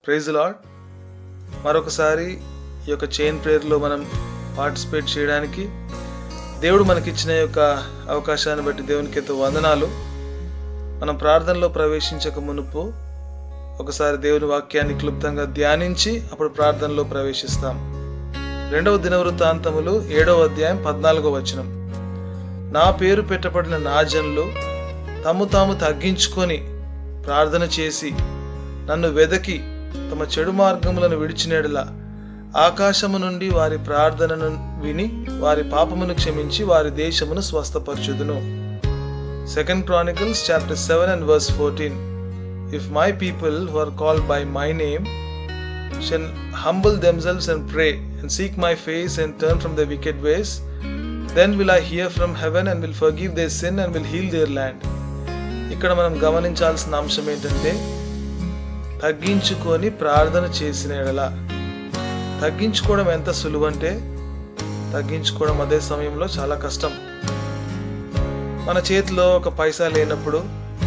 praise lord మరొకసారి ఈ యొక్క చైన్ ప్రేయర్లో మనం పార్టిసిపేట్ చేయడానికి దేవుడు మనకిచ్చిన యొక్క అవకాశాన్ని బట్టి దేవునికి ఎంతో వందనాలు మనం ప్రార్థనలో ప్రవేశించక మునుపు ఒకసారి దేవుని వాక్యాన్ని క్లుప్తంగా ధ్యానించి అప్పుడు ప్రార్థనలో ప్రవేశిస్తాం రెండవ దినవృత్తాంతములు ఏడవ అధ్యాయం పద్నాలుగో వచనం నా పేరు పెట్టబడిన నా జనులు తము తాము తగ్గించుకొని ప్రార్థన చేసి నన్ను వెదకి తమ చెడు మార్గములను విడిచినెడల ఆకాశము నుండి వారి ప్రార్థనను విని వారి పాపమును క్షమించి వారి దేశమును స్వస్థపరచుదును second chronicles chapter seven and verse fourteen if my people who are called by my name shall humble themselves and pray and seek my face and turn from the wicked ways then will I hear from heaven and will forgive their sin and will heal their land ఇక్కడ మనం గమనించాల్సిన అంశం ఏంటంటే తగ్గించుకొని ప్రార్థన చేసిన ఎడల తగ్గించుకోవడం ఎంత సులువంటే తగ్గించుకోవడం అదే సమయంలో చాలా కష్టం మన చేతిలో ఒక పైసా లేనప్పుడు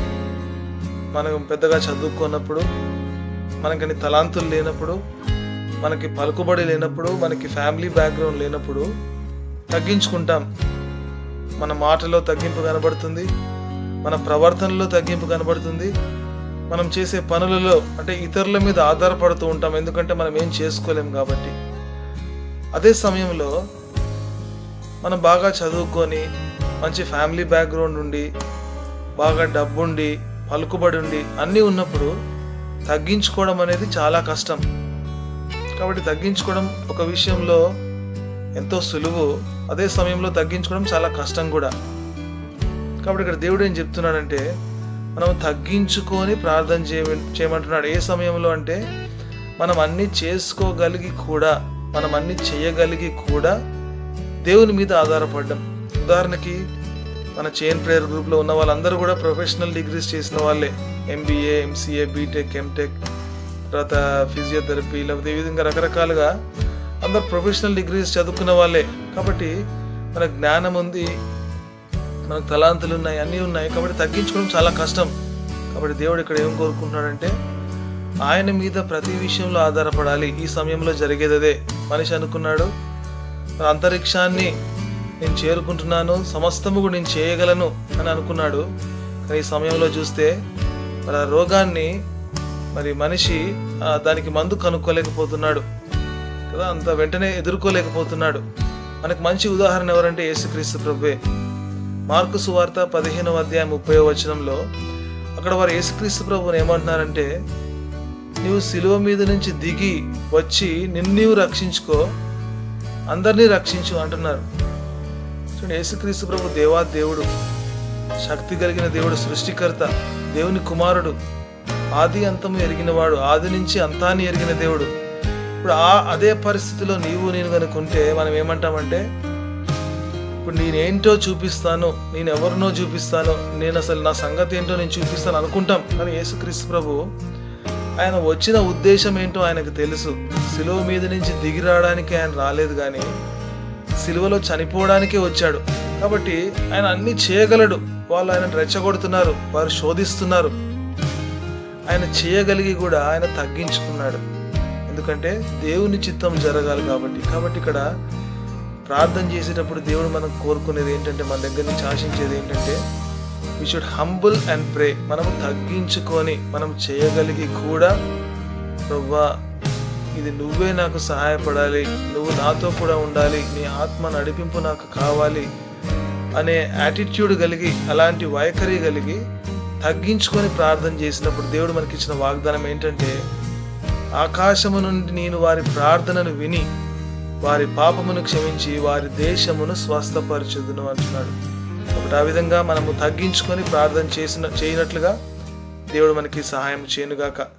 మనం పెద్దగా చదువుకున్నప్పుడు మనకని తలాంతులు లేనప్పుడు మనకి పలుకుబడి లేనప్పుడు మనకి ఫ్యామిలీ బ్యాక్గ్రౌండ్ లేనప్పుడు తగ్గించుకుంటాం మన మాటలో తగ్గింపు కనబడుతుంది మన ప్రవర్తనలో తగ్గింపు కనబడుతుంది మనం చేసే పనులలో అంటే ఇతరుల మీద ఆధారపడుతూ ఉంటాం ఎందుకంటే మనం ఏం చేసుకోలేం కాబట్టి అదే సమయంలో మనం బాగా చదువుకొని మంచి ఫ్యామిలీ బ్యాక్గ్రౌండ్ ఉండి బాగా డబ్బుండి పలుకుబడి ఉండి అన్నీ ఉన్నప్పుడు తగ్గించుకోవడం అనేది చాలా కష్టం కాబట్టి తగ్గించుకోవడం ఒక విషయంలో ఎంతో సులువు అదే సమయంలో తగ్గించుకోవడం చాలా కష్టం కూడా కాబట్టి ఇక్కడ దేవుడు ఏం చెప్తున్నాడంటే మనం తగ్గించుకొని ప్రార్థన చేయ చేయమంటున్నాడు ఏ సమయంలో అంటే మనం అన్ని చేసుకోగలిగి కూడా మనం అన్ని చేయగలిగి కూడా దేవుని మీద ఆధారపడ్డం ఉదాహరణకి మన చైన్ ప్రేయర్ గ్రూప్లో ఉన్న వాళ్ళందరూ కూడా ప్రొఫెషనల్ డిగ్రీస్ చేసిన వాళ్ళే ఎంబీఏ ఎంసీఏ బీటెక్ ఎంటెక్ తర్వాత ఫిజియోథెరపీ లేకపోతే ఈ విధంగా రకరకాలుగా అందరు ప్రొఫెషనల్ డిగ్రీస్ చదువుకున్న వాళ్ళే కాబట్టి మన జ్ఞానం ఉంది మనకు తలాంతులు ఉన్నాయి అన్నీ ఉన్నాయి కాబట్టి తగ్గించుకోవడం చాలా కష్టం కాబట్టి దేవుడు ఇక్కడ ఏం కోరుకుంటున్నాడంటే ఆయన మీద ప్రతి విషయంలో ఆధారపడాలి ఈ సమయంలో జరిగేది అదే మనిషి అనుకున్నాడు అంతరిక్షాన్ని నేను చేరుకుంటున్నాను సమస్తము కూడా నేను చేయగలను అని అనుకున్నాడు కానీ ఈ సమయంలో చూస్తే మరి ఆ రోగాన్ని మరి మనిషి దానికి మందు కనుక్కోలేకపోతున్నాడు కదా అంత వెంటనే ఎదుర్కోలేకపోతున్నాడు మనకు మంచి ఉదాహరణ ఎవరంటే యేసుక్రీస్తు ప్రభువే మార్కు సువార్త పదిహేనవ అధ్యాయం ముప్పై వచనంలో అక్కడ వారు యేసుక్రీస్తు ప్రభుని ఏమంటున్నారంటే నీవు శిలువ మీద నుంచి దిగి వచ్చి నిన్ను రక్షించుకో అందరినీ రక్షించు అంటున్నారు చూడండి యేసుక్రీస్తు ప్రభు దేవా దేవుడు శక్తి కలిగిన దేవుడు సృష్టికర్త దేవుని కుమారుడు ఆది అంతము ఎరిగినవాడు ఆది నుంచి అంతాన్ని ఎరిగిన దేవుడు ఇప్పుడు ఆ అదే పరిస్థితిలో నీవు నేను కనుకుంటే మనం ఏమంటామంటే ఇప్పుడు నేనేంటో చూపిస్తాను నేను ఎవరినో చూపిస్తాను నేను అసలు నా సంగతి ఏంటో నేను చూపిస్తాను అనుకుంటాం కానీ యేసుక్రీస్తు ప్రభు ఆయన వచ్చిన ఉద్దేశం ఏంటో ఆయనకు తెలుసు సిలువ మీద నుంచి దిగి రావడానికి ఆయన రాలేదు కానీ సిలువలో చనిపోవడానికే వచ్చాడు కాబట్టి ఆయన అన్ని చేయగలడు వాళ్ళు ఆయన రెచ్చగొడుతున్నారు వారు శోధిస్తున్నారు ఆయన చేయగలిగి కూడా ఆయన తగ్గించుకున్నాడు ఎందుకంటే దేవుని చిత్తం జరగాలి కాబట్టి కాబట్టి ఇక్కడ ప్రార్థన చేసేటప్పుడు దేవుడు మనం కోరుకునేది ఏంటంటే మన దగ్గర నుంచి ఆశించేది ఏంటంటే we should humble and pray మనము తగ్గించుకొని మనం చేయగలిగి కూడా ప్రవ్వా ఇది నువ్వే నాకు సహాయపడాలి నువ్వు నాతో కూడా ఉండాలి నీ ఆత్మ నడిపింపు నాకు కావాలి అనే యాటిట్యూడ్ కలిగి అలాంటి వైఖరి కలిగి తగ్గించుకొని ప్రార్థన చేసినప్పుడు దేవుడు మనకిచ్చిన వాగ్దానం ఏంటంటే ఆకాశము నుండి నేను వారి ప్రార్థనను విని వారి పాపమును క్షమించి వారి దేశమును స్వస్థపరచుదును అంటున్నాడు కాబట్టి ఆ విధంగా మనము తగ్గించుకొని ప్రార్థన చేసిన చేయనట్లుగా దేవుడు మనకి సహాయం చేయనుగాక